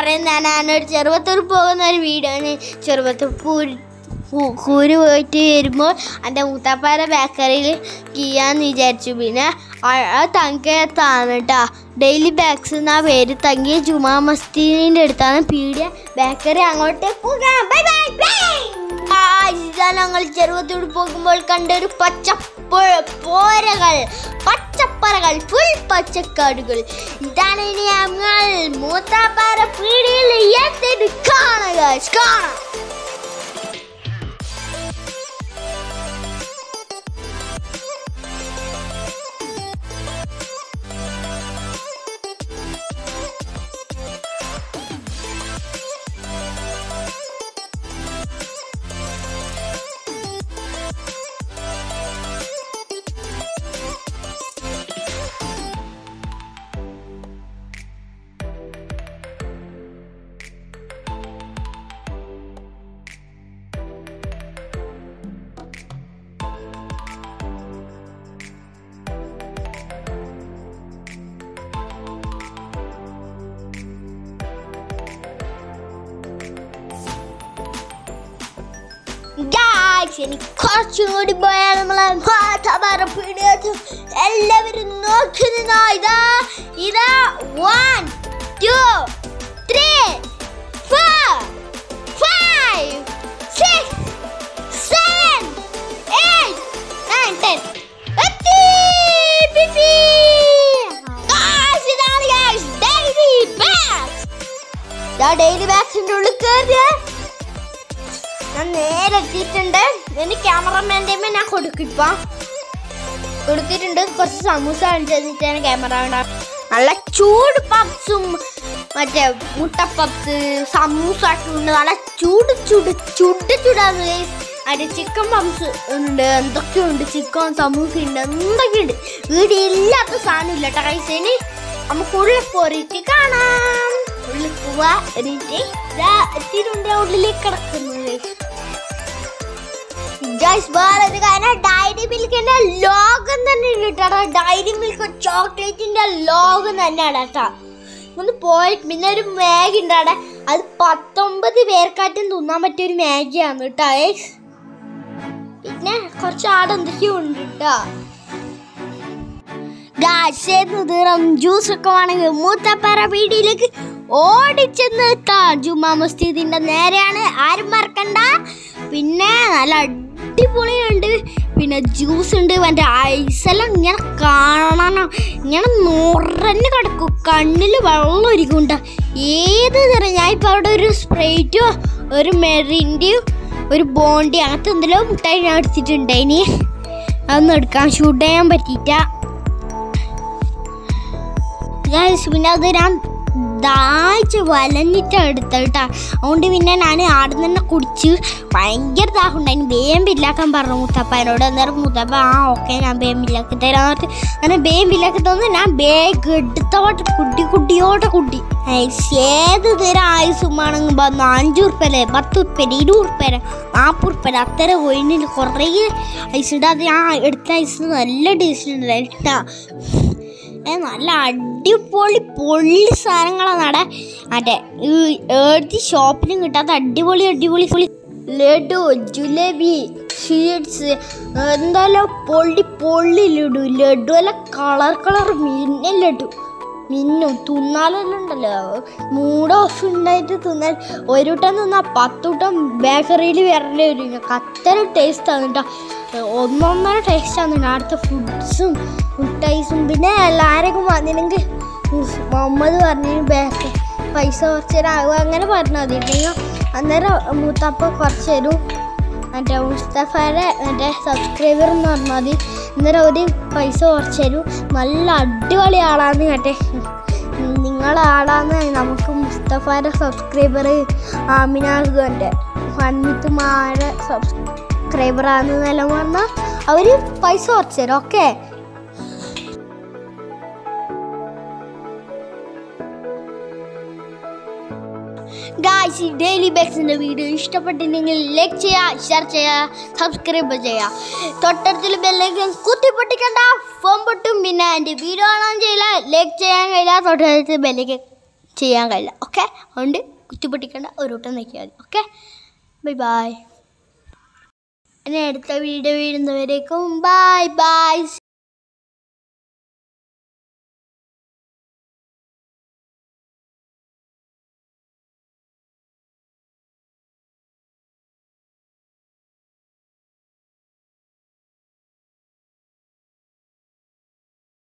പറയുന്നതാണ് ഞാനൊരു ചെറുപ്പത്തൂർ പോകുന്ന ഒരു വീഡിയോ ചെറുപ്പത്തൂർ പൂരി കൂ- കൂര് പോയിട്ട് വരുമ്പോൾ എൻ്റെ മുത്തപ്പാര ബേക്കറിയിൽ കീയാന്ന് വിചാരിച്ചു പിന്നെ ആ- ആ തങ്കത്താണ് കേട്ടോ ഡെയിലി ബാഗ്സ് എന്നാ പേര് തങ്ങിയ ജുമാ മസ്തിൻ്റെ അടുത്താണ് പീടിയ ബേക്കറി അങ്ങോട്ട് പോകാം ബൈ ബൈ ബൈ ഇതാ ഞങ്ങൾ ചെറുപ്പത്തോട് പോകുമ്പോൾ കണ്ടൊരു പച്ച പോരകൾ പച്ചപ്പറകൾ ഫുൾ പച്ചക്കാടുകൾ ഇതാണ് ഇനി ഞങ്ങൾ മൂത്താപ്പാറ പീടിയിൽ എത്തിയിട്ട് കാണുക കാണാം ഗായ്സ് എനിക്ക് കുറച്ചും കൂടി പോയാൽ നമ്മളെ മാതാപാറ പീടികത്ത് എല്ലാവരും നോക്കി നിന്നോ ഇതാ ഇതാ one two three four five six seven eight nine ten എത്തി പിപ്പി ഗായ്സ് ഇതാണ് ഗായ്സ് ഡെയിലി ബാഗ്സ് ഇതാ ഡെയിലി ബാഗ്സിന്റെ ഉള്ളിൽ കയറിയേ ഞാൻ നേരെ എത്തിയിട്ടുണ്ട് എന്റെ ക്യാമറമാൻ്റെ ഞാൻ കൊടുക്കിപ്പോ കൊടുത്തിട്ടുണ്ട് കുറച്ച് സമൂസ കാണിച്ചിട്ടാണ് ക്യാമറ നല്ല ചൂട് പപ്സും മറ്റേ മുട്ട പപ്സ് സമൂസ ഒക്കെ ഉണ്ട് നല്ല ചൂട് ചൂട് ചുട് ചൂടാണ് അതിന്റെ ചിക്കൻ പപ്സ് ഉണ്ട് എന്തൊക്കെയുണ്ട് ചിക്കൻ സമൂസ ഉണ്ട് എന്തൊക്കെയുണ്ട് വീട് ഇല്ലാത്ത സാധനം ഇല്ല കേട്ടോ കൈസേന് നമുക്ക് ഉള്ളിൽ പോയിട്ട് കാണാം ഉള്ളിൽ പോവാ എന്നിട്ട് ഇതാ എത്തിയിട്ടുണ്ട് ഉള്ളിലേക്ക് കിടക്കുന്നത് ഗൈസ് വേറൊരു കാര്യം ഡയറി മിൽക്കിന്റെ ലോകം തന്നെ ഉണ്ട് കേട്ടോ ഡയറി മിൽക്ക് ചോക്ലേറ്റിന്റെ ലോകം തന്നെയാണ് കേട്ടോ ഒന്ന് പോയി പിന്നെ ഒരു മാഗി ഉണ്ട് അവിടെ അത് പത്തൊമ്പത് പേർക്കാറ്റും തിന്നാൻ പറ്റിയ ഒരു മാഗിയാണ് കേട്ടോ guys. പിന്നെ കുറച്ച് ആടെ എന്തൊക്കെയോ ഉണ്ട് കേട്ടോ ഗാശേതും ജ്യൂസ് ഒക്കെ വേണമെങ്കിൽ മൂത്തപ്പാറ പീടിയിലേക്ക് ഓടിച്ചെന്ന് എത്താം ജുമാ മസ്ജിദിന്റെ നേരെയാണ് ആരും മറക്കണ്ട പിന്നെ നല്ല അടിപൊളിയുണ്ട് പിന്നെ ജ്യൂസ് ഉണ്ട് മറ്റേ ഐസെല്ലാം ഇങ്ങനെ കാണണം ഇങ്ങനെ നിറഞ്ഞ് കിടക്കും കണ്ണിൽ വെള്ളം ഒരിക്കുണ്ട ഏത് തരം ഞാൻ ഇപ്പം അവിടെ ഒരു സ്പ്രൈറ്റോ ഒരു മെറിൻ്റെയും ഒരു ബോണ്ടി അങ്ങനത്തെ എന്തെങ്കിലും മുട്ടായി ഞാൻ എടുത്തിട്ടുണ്ട് ഇനി അതൊന്നും എടുക്കാൻ ഷൂട്ട് ചെയ്യാൻ പറ്റിയിട്ട ഗൈസ് പിന്നെ അത് ഞാൻ ദാഹിച്ച് വലഞ്ഞിട്ട് എടുത്ത കേട്ടാ അതുകൊണ്ട് പിന്നെ ഞാൻ ആടെ തന്നെ കുടിച്ച് ഭയങ്കര ദാഹം ഉണ്ടായിരുന്നു വേം ബില്ലാക്കാൻ പറഞ്ഞു മുത്തപ്പനോട് അന്നേരം മുത്തപ്പ ആ ഓക്കെ ഞാൻ വേം ബില്ലാക്കി തരാം എന്നിട്ട് അങ്ങനെ വേം ബില്ലാക്കി തന്നു ഞാൻ വേഗം എടുത്തോട്ട് കുട്ടി കുട്ടിയോടെ കുട്ടി ഏയ്സ്, ഏത് തരം ആയുസുമാണെങ്കിൽ വന്നു അഞ്ച് ഉറുപ്പല്ലേ പത്ത് ഉറുപ്പല്ലേ ഇരുപത് ഉറുപ്പല്ലേ നാൽപ്പത് ഉറുപ്പല്ലേ അത്ര ഒഴിഞ്ഞിട്ട് കുറേ ഐസ് ഉണ്ട് അത് ഞാൻ എടുത്ത ഐസ് നല്ല ടേസ്റ്റ് ഉണ്ട് കേട്ടാ ഏ, നല്ല അടിപൊളി പൊള്ളി സാധനങ്ങളാണ് അവിടെ മറ്റേ ഈ ഏഴ് ഷോപ്പിലും കിട്ടാത്ത അടിപൊളി അടിപൊളി പൊളി ലഡു ജിലേബി സ്വീറ്റ്സ് എന്തായാലും പൊള്ളി പൊള്ളി ലഡു ലഡു അല്ല കളർ കളർ മിന്ന ലഡു മിന്നും തിന്നാലെല്ലാം ഉണ്ടല്ലോ മൂഡ് ഓഫ് ഉണ്ടായിട്ട് തിന്നാൽ ഒരു വട്ടം തിന്നാൽ പത്ത് വട്ടം ബേക്കറിയിൽ വരേണ്ടി വരും അത്ര ടേസ്റ്റാണ് കേട്ടോ ഒന്നൊന്നര ടേസ്റ്റാണ് കേട്ടോ അവിടുത്തെ ഫുഡ്സും മിഠായിസും പിന്നെ എല്ലാവർക്കും വന്നില്ലെങ്കിൽ മുഹമ്മദ് പറഞ്ഞു ബാക്ക് പൈസ കുറച്ച് തരാം അങ്ങനെ പറഞ്ഞാൽ മതി ഇല്ലെങ്കിൽ അന്നേരം മൂത്തപ്പ കുറച്ച് തരും മറ്റേ മുസ്തഫയുടെ മറ്റേ സബ്സ്ക്രൈബർ എന്ന് പറഞ്ഞാൽ മതി അന്നേരം ഒരു പൈസ കുറച്ച് തരും നല്ല അടിപൊളി ആളാന്ന് മറ്റേ നിങ്ങളെ ആളാന്ന് നമുക്ക് മുസ്തഫയുടെ സബ്സ്ക്രൈബർ ആമിനാസുഖൻ്റെ ഫൺമിത്തുമാരുടെ സബ്സ്ക്രൈബറാണെന്നെല്ലാം പറഞ്ഞാൽ അവർ പൈസ കുറച്ച് തരും ഓക്കെ ഗായ്സ് ഡെയിലി ബാഗ്സിന്റെ വീഡിയോ ഇഷ്ടപ്പെട്ടിട്ടുണ്ടെങ്കിൽ ലൈക്ക് ചെയ്യുക ഷെയർ ചെയ്യുക സബ്സ്ക്രൈബ് ചെയ്യുക തൊട്ടടുത്തുള്ള ബെല്ലേക്ക് കുത്തി പൊട്ടിക്കണ്ട ഫോൺ പൊട്ടും പിന്നെ എൻ്റെ വീഡിയോ കാണാൻ ചെയ്യില്ല ലൈക്ക് ചെയ്യാൻ കഴിയില്ല തൊട്ടടുത്ത് ബെല്ലേക്ക് ചെയ്യാൻ കഴിയില്ല ഓക്കെ അതുകൊണ്ട് കുത്തിപ്പൊട്ടിക്കേണ്ട ഒരു വട്ടം നോക്കിയാൽ മതി ഓക്കെ ബൈ ബൈ ഇനി അടുത്ത വീഡിയോ വീഴുന്നവരേക്കും ബൈ ബൈ